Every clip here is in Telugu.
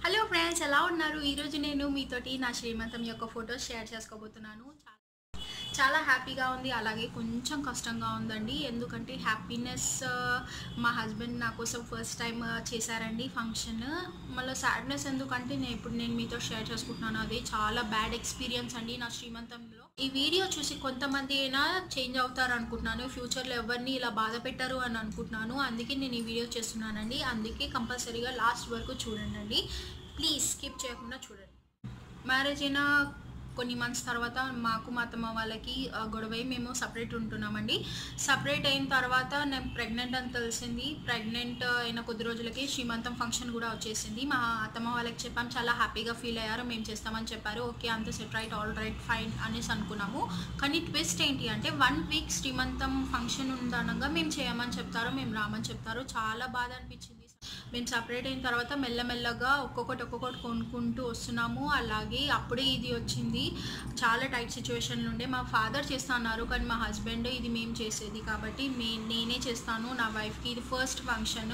హలో ఫ్రెండ్స్ ఎలా ఉన్నారు ఈరోజు నేను మీతోటి నా శ్రీమంతం యొక్క ఫొటోస్ షేర్ చేసుకోబోతున్నాను చాలా చాలా హ్యాపీగా ఉంది అలాగే కొంచెం కష్టంగా ఉందండి ఎందుకంటే హ్యాపీనెస్ మా హస్బెండ్ నా కోసం ఫస్ట్ టైం చేశారండి ఫంక్షన్ మళ్ళీ సాడ్నెస్ ఎందుకంటే నేను ఇప్పుడు నేను మీతో షేర్ చేసుకుంటున్నాను అది చాలా బ్యాడ్ ఎక్స్పీరియన్స్ అండి నా శ్రీమంతంలో ఈ వీడియో చూసి కొంతమంది అయినా చేంజ్ అవుతారు అనుకుంటున్నాను ఫ్యూచర్లో ఎవరిని ఇలా బాధ పెట్టరు అని అనుకుంటున్నాను అందుకే నేను ఈ వీడియో చేస్తున్నానండి అందుకే కంపల్సరీగా లాస్ట్ వరకు చూడండి ప్లీజ్ స్కిప్ చేయకుండా చూడండి మ్యారేజ్ అయిన కొన్ని మంత్స్ తర్వాత మాకు మా అత్తమ్మ వాళ్ళకి ఆ, గొడవై మేము సపరేట్ ఉంటున్నామండి సపరేట్ అయిన తర్వాత నేను ప్రెగ్నెంట్ అని తెలిసింది ప్రెగ్నెంట్ అయిన కొద్ది రోజులకి శ్రీమంతం ఫంక్షన్ కూడా వచ్చేసింది మా అత్తమ్మ వాళ్ళకి చెప్పాం చాలా హ్యాపీగా ఫీల్ అయ్యారు మేము చేస్తామని చెప్పారు ఓకే అంత set right all right fine అనేసి అనుకున్నాము కానీ ట్విస్ట్ ఏంటి అంటే వన్ వీక్ శ్రీమంతం ఫంక్షన్ ఉందనగా మేము చేయమని చెప్తారు మేము రామని చెప్తారు చాలా బాధ అనిపించింది మేము సపరేట్ అయిన తర్వాత మెల్లమెల్లగా ఒక్కొక్కటి ఒక్కొక్కటి కొనుక్కుంటూ వస్తున్నాము అలాగే అప్పుడే ఇది వచ్చింది చాలా టైట్ సిచ్యువేషన్లు ఉండే మా ఫాదర్ చేస్తా అన్నారు కానీ మా హస్బెండ్ ఇది మేము చేసేది కాబట్టి మే నేనే చేస్తాను నా వైఫ్కి ఇది ఫస్ట్ ఫంక్షన్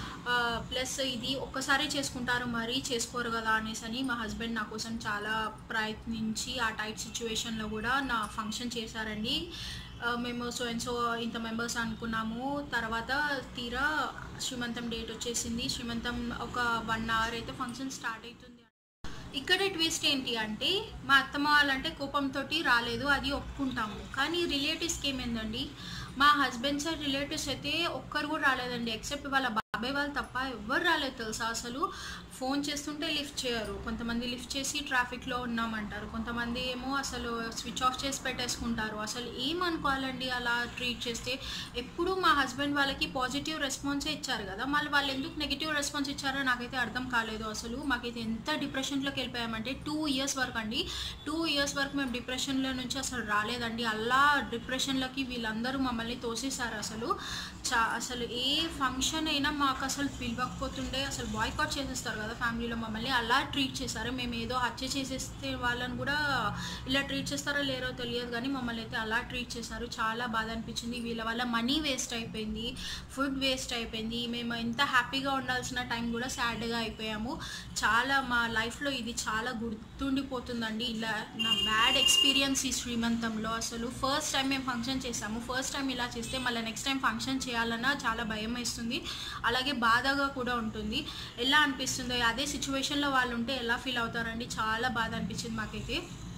ప్లస్ ఇది ఒక్కసారి చేసుకుంటారు మరి చేసుకోరు కదా అనేసి అని మా హస్బెండ్ నా కోసం చాలా ప్రయత్నించి ఆ టైట్ సిచ్యువేషన్లో కూడా నా ఫంక్షన్ చేశారండి ఆ, మేము సో అండ్ సో ఇంత మెంబర్స్ అనుకున్నాము తర్వాత తీరా శ్రీమంతం డేట్ వచ్చేసింది శ్రీమంతం ఒక వన్ అవర్ అయితే ఫంక్షన్ స్టార్ట్ అవుతుంది ఇక్కడ ట్విస్ట్ ఏంటి అంటే మా అత్తమ్మ వాళ్ళంటే కోపంతో రాలేదు అది ఒప్పుకుంటాము కానీ రిలేటివ్స్కి ఏమైందండి మా హస్బెండ్ సైడ్ రిలేటివ్స్ అయితే ఒక్కరు కూడా రాలేదండి ఎక్సెప్ట్ వాళ్ళ బాబాయ్ వాళ్ళు తప్ప ఎవ్వరు రాలేదు తెలుసా అసలు ఫోన్ చేస్తుంటే లిఫ్ట్ చేయరు కొంతమంది లిఫ్ట్ చేసి ట్రాఫిక్లో ఉన్నామంటారు కొంతమంది ఏమో అసలు స్విచ్ ఆఫ్ చేసి పెట్టేసుకుంటారు అసలు ఏమనుకోవాలండి అలా ట్రీట్ చేస్తే ఎప్పుడు మా హస్బెండ్ వాళ్ళకి పాజిటివ్ రెస్పాన్సే ఇచ్చారు కదా మళ్ళీ వాళ్ళు ఎందుకు నెగిటివ్ రెస్పాన్స్ ఇచ్చారో నాకైతే అర్థం కాలేదు అసలు మాకైతే ఎంత డిప్రెషన్లోకి వెళ్ళిపోయామంటే టూ ఇయర్స్ వరకు అండి టూ ఇయర్స్ వరకు మేము డిప్రెషన్లో నుంచి అసలు రాలేదండి అలా డిప్రెషన్లోకి వీళ్ళందరూ మమ్మల్ని తోసేశారు అసలు చా అసలు ఏ ఫంక్షన్ అయినా మాకు అసలు పిలవకపోతుండే అసలు బాయ్కాట్ చేసేస్తారు కదా ఫ్యామిలీలో మమ్మల్ని అలా ట్రీట్ చేశారు మేము ఏదో హత్య చేసేస్తే వాళ్ళని కూడా ఇలా ట్రీట్ చేస్తారో లేరో తెలియదు కానీ మమ్మల్ని అయితే అలా ట్రీట్ చేశారు చాలా బాధ అనిపించింది వీళ్ళ వల్ల మనీ వేస్ట్ అయిపోయింది ఫుడ్ వేస్ట్ అయిపోయింది మేము ఎంత హ్యాపీగా ఉండాల్సిన టైం కూడా సాడ్గా అయిపోయాము చాలా మా లైఫ్లో ఇది చాలా గుర్తుండిపోతుందండి ఇలా నా బ్యాడ్ ఎక్స్పీరియన్స్ ఈ శ్రీమంతంలో అసలు ఫస్ట్ టైం మేము ఫంక్షన్ చేసాము ఫస్ట్ టైం ఇలా చేస్తే మళ్ళీ నెక్స్ట్ టైం ఫంక్షన్ చేయాలన్నా చాలా భయం వేస్తుంది అలాగే బాధగా కూడా ఉంటుంది ఎలా అనిపిస్తుందో అదే సిచ్యువేషన్లో వాళ్ళు ఉంటే ఎలా ఫీల్ అవుతారండి చాలా బాధ అనిపించింది మాకైతే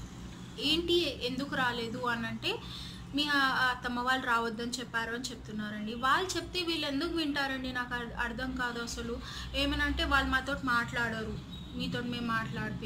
ఏంటి ఎందుకు రాలేదు అని అంటే మీ ఆ- ఆ అత్తమ్మ వాళ్ళు రావద్దని చెప్పారు అని చెప్తున్నారండి వాళ్ళు చెప్తే వీళ్ళు ఎందుకు వింటారండి నాకు అర్- అర్థం కాదు అసలు ఏమనంటే వాళ్ళు మాతో మాట్లాడరు మీతో మేము మాట్లాడితే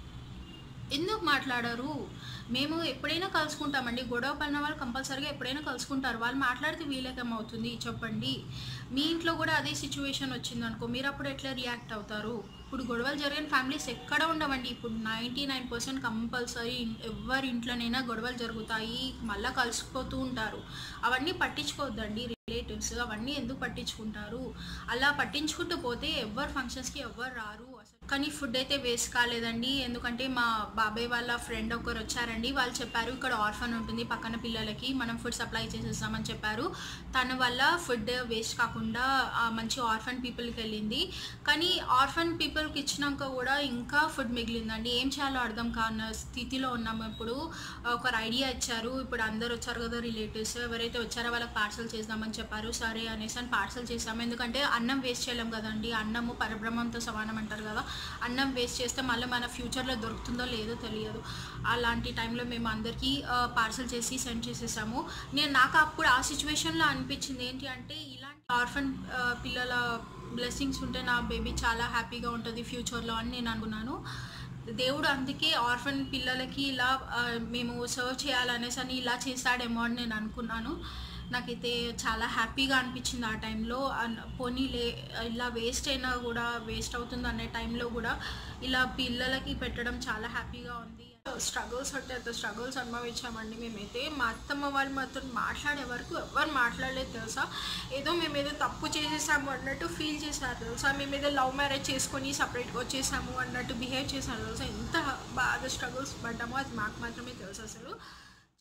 ఎందుకు మాట్లాడరు మేము ఎప్పుడైనా కలుసుకుంటామండి గొడవ పడిన వాళ్ళు కంపల్సరీగా ఎప్పుడైనా కలుసుకుంటారు వాళ్ళు మాట్లాడితే వీళ్ళకేమవుతుంది చెప్పండి మీ ఇంట్లో కూడా అదే సిచ్యువేషన్ వచ్చింది అనుకో మీరు అప్పుడు ఎట్లా రియాక్ట్ అవుతారు ఇప్పుడు గొడవలు జరిగిన ఫ్యామిలీస్ ఎక్కడ ఉండవండి ఇప్పుడు నైంటీ నైన్ పర్సెంట్ కంపల్సరీ ఎవరి ఇంట్లోనైనా గొడవలు జరుగుతాయి మళ్ళీ కలిసిపోతూ ఉంటారు అవన్నీ పట్టించుకోవద్దండి రిలేటివ్స్ అవన్నీ ఎందుకు పట్టించుకుంటారు అలా పట్టించుకుంటూ పోతే ఎవరు ఫంక్షన్స్కి ఎవరు రారు అసలు కానీ ఫుడ్ అయితే వేస్ట్ కాలేదండి ఎందుకంటే మా బాబాయ్ వాళ్ళ ఫ్రెండ్ ఒకరు వచ్చారండి వాళ్ళు చెప్పారు ఇక్కడ ఆర్ఫన్ ఉంటుంది పక్కన పిల్లలకి మనం ఫుడ్ సప్లై చేసేస్తామని చెప్పారు తన వల్ల ఫుడ్ వేస్ట్ కాకుండా ఆ, మంచి ఆర్ఫన్ పీపుల్కి వెళ్ళింది కానీ ఆర్ఫన్ పీపుల్కి ఇచ్చినాక కూడా ఇంకా ఫుడ్ మిగిలిందండి ఏం చేయాలో అర్థం కాని స్థితిలో ఉన్నాము ఇప్పుడు ఒకరు ఐడియా ఇచ్చారు ఇప్పుడు అందరు వచ్చారు కదా రిలేటివ్స్ ఎవరైతే వచ్చారో వాళ్ళకి పార్సల్ చేద్దామని చెప్పారు సరే అనేసి అని పార్సల్ చేసాము ఎందుకంటే అన్నం వేస్ట్ చేయలేం కదండి అన్నము పరబ్రహ్మంతో సమానం అంటారు కదా అన్నం వేస్ట్ చేస్తే మళ్ళీ మన ఫ్యూచర్లో దొరుకుతుందో లేదో తెలియదు అలాంటి టైంలో మేము అందరికీ పార్సల్ చేసి సెండ్ చేసేసాము నేను నాకు అప్పుడు ఆ సిచ్యువేషన్లో అనిపించింది ఏంటి అంటే ఇలాంటి ఆర్ఫన్ పిల్లల బ్లెస్సింగ్స్ ఉంటే నా బేబీ చాలా హ్యాపీగా ఉంటుంది ఫ్యూచర్లో అని నేను అనుకున్నాను దేవుడు అందుకే ఆర్ఫన్ పిల్లలకి ఇలా ఆ, మేము సర్వ్ చేయాలనేసి అని ఇలా చేశాడేమో అని నేను అనుకున్నాను నాకైతే చాలా హ్యాపీగా అనిపించింది ఆ టైంలో అన్- పోనీలే ఇలా వేస్ట్ అయినా కూడా వేస్ట్ అవుతుంది అనే టైంలో కూడా ఇలా పిల్లలకి పెట్టడం చాలా హ్యాపీగా ఉంది స్ట్రగుల్స్ అంటే అంత స్ట్రగుల్స్ అనుభవించామండి మేమైతే మా అత్తమ్మ వాళ్ళు మాతో మాట్లాడే వరకు ఎవరు మాట్లాడలేదు తెలుసా ఏదో మేము ఏదో తప్పు చేసేసాము అన్నట్టు ఫీల్ చేశారు తెలుసా మేము ఏదో లవ్ మ్యారేజ్ చేసుకొని సపరేట్గా వచ్చేసాము అన్నట్టు బిహేవ్ చేశారు తెలుసా ఎంత బాగా స్ట్రగుల్స్ పడ్డామో అది మాకు మాత్రమే తెలుసు అసలు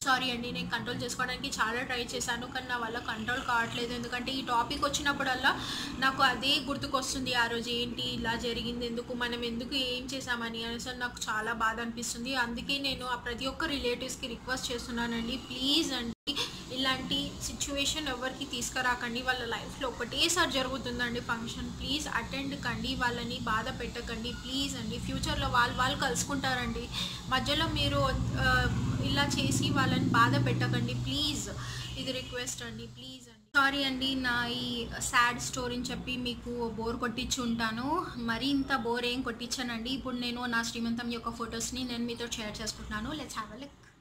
సారీ అండి నేను కంట్రోల్ చేసుకోవడానికి చాలా ట్రై చేశాను కానీ నా వల్ల కంట్రోల్ కావట్లేదు ఎందుకంటే ఈ టాపిక్ వచ్చినప్పుడల్లా నాకు అదే గుర్తుకొస్తుంది ఆ రోజు ఏంటి ఇలా జరిగింది ఎందుకు మనం ఎందుకు ఏం చేసామని అనేసి నాకు చాలా బాధ అనిపిస్తుంది అందుకే నేను ఆ ప్రతి ఒక్క రిలేటివ్స్కి రిక్వెస్ట్ చేస్తున్నానండి ప్లీజ్ అండి ఇలాంటి సిచ్యువేషన్ ఎవరికి తీసుకురాకండి వాళ్ళ లైఫ్లో ఒకటేసారి జరుగుతుందండి ఫంక్షన్ ప్లీజ్ అటెండ్ కండి వాళ్ళని బాధ పెట్టకండి ప్లీజ్ అండి ఫ్యూచర్లో వాళ్ళు వాళ్ళు కలుసుకుంటారండి మధ్యలో మీరు ఆ, ఇలా చేసి వాళ్ళని బాధ పెట్టకండి ప్లీజ్ ఇది రిక్వెస్ట్ అండి ప్లీజ్ అండి సారీ అండి నా ఈ సాడ్ స్టోరీని చెప్పి మీకు బోర్ కొట్టించి ఉంటాను మరీ ఇంత బోర్ ఏం కొట్టించానండి ఇప్పుడు నేను నా శ్రీమంతం యొక్క ఫొటోస్ని నేను మీతో షేర్ చేసుకుంటున్నాను లెట్స్ హ్యావ్ అ లుక్